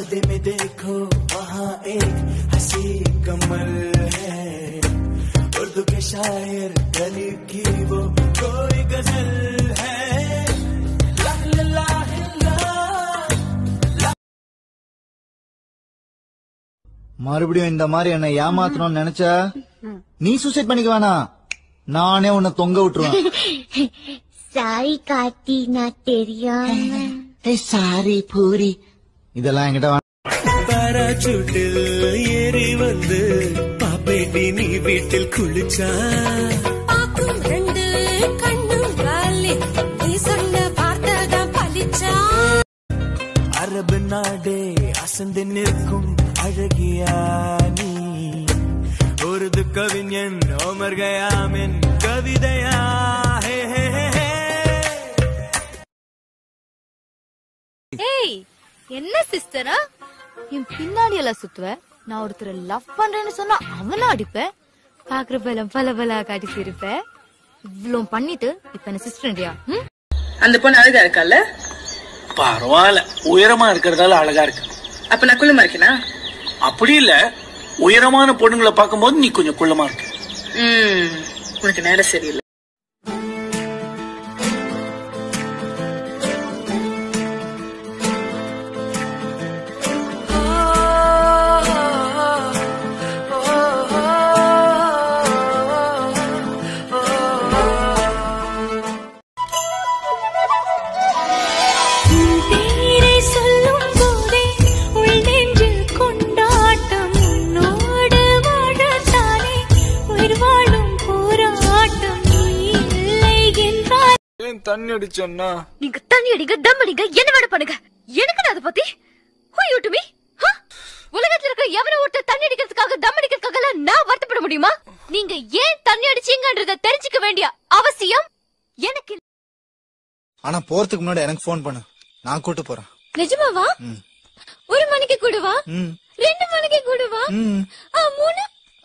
पर्दे में देखो वहाँ एक हंसी कमल है उर्दू के शायर गली की वो कोई गजल है ला ला ला ला மறுபடியும் இந்த மாதிரி என்ன ஏமாத்தணும்னு நினைச்ச நீ சூசைட் பண்ணிக்க வேணாம் நானே உன்னை தொங்க விட்டுருவேன் சாரி கார்த்தி நான் தெரியாம சாரி பூரி இதெல்லாம் என்கிட்ட வேணாம். പാരാച്ചൂട്ടിൽ ഏറി വന്ന് പാപ്പേട്ടി നീ വീട്ടിൽ കുളിച്ചാ பாக்கும் ரெண்டு கண்ணும் காலி நீ சொன்ன வார்த்தை தான் பலிச்சா அரபு நாடே அசந்து நிற்கும் அழகியா நீ உருது கவிஞன் ஓமர் கயாமின் கவிதையா ஹே ஹே ஹே ஹே ஏய் என்ன சிஸ்டரா என் பின்னாடி எல்லாம் சுத்துவ நான் ஒருத்தரை லவ் பண்றேன்னு சொன்னா அவனை அடிப்பேன் பாக்குறப்ப எல்லாம் பல பல காட்டி சிரிப்பேன் இவ்ளோ பண்ணிட்டு இப்ப என்ன சிஸ்டர்யா ம் அந்த பொண்ணு அழகா இருக்கால பரவாயில்ல உயரமா இருக்கிறதால அழகா இருக்கு அப்ப நான் குள்ளமா இருக்கேனா அப்படி இல்ல உயரமான பொண்ணுங்களை பார்க்கும்போது நீ கொஞ்சம் குள்ளமா இருக்க ம் உனக்கு நேரம் சரியில்லை பேரை சொல்லும் போதே உள் நெஞ்சில் கொண்டாட்டம் உன்னோடு வாழத்தானே உயிர் வாழும் போராட்டம் நீ இல்லை என்றால் ஏன் தண்ணி அடிச்சோன்னா நீங்க தண்ணி அடிங்க தம் அடிங்க என்ன வேணா பண்ணுங்க எனக்கு நான் அதை பத்தி who you to me? Huh? உலகத்துல இருக்கிற எவன ஒருத்தர் தண்ணி அடிக்கிறதுக்காக தம் அடிக்கிறதுக்காக எல்லாம் நான் வருத்தப்பட முடியுமா நீங்க ஏன் தண்ணி அடிச்சீங்கன்றத தெரிஞ்சுக்க வேண்டிய அவசியம் எனக்கு இல்ல. ஆனா போறதுக்கு முன்னாடி எனக்கு ஃபோன் பண்ணு நான் கூட்டு போறேன் நிஜமாவா ஒரு மணிக்கு கூடுவா ம் ரெண்டு மணிக்கு கூடுவா ம் ஆ, மூணு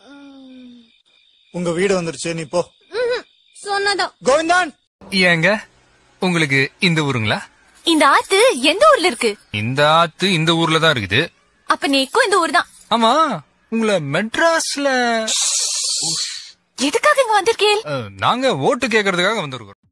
உங்க வீடு வந்துருச்சு நீ போ சொன்னதான் கோவிந்தான் ஏங்க உங்களுக்கு இந்த ஊருங்களா இந்த ஆத்து எந்த ஊர்ல இருக்கு இந்த ஆத்து இந்த ஊர்ல தான் இருக்குது அப்ப நீக்கும் இந்த ஊர் தான் ஆமா உங்களை மெட்ராஸ்ல எதுக்காக இங்க வந்திருக்கேன் அஹ், நாங்க ஓட்டு கேக்குறதுக்காக வந்திருக்கோம்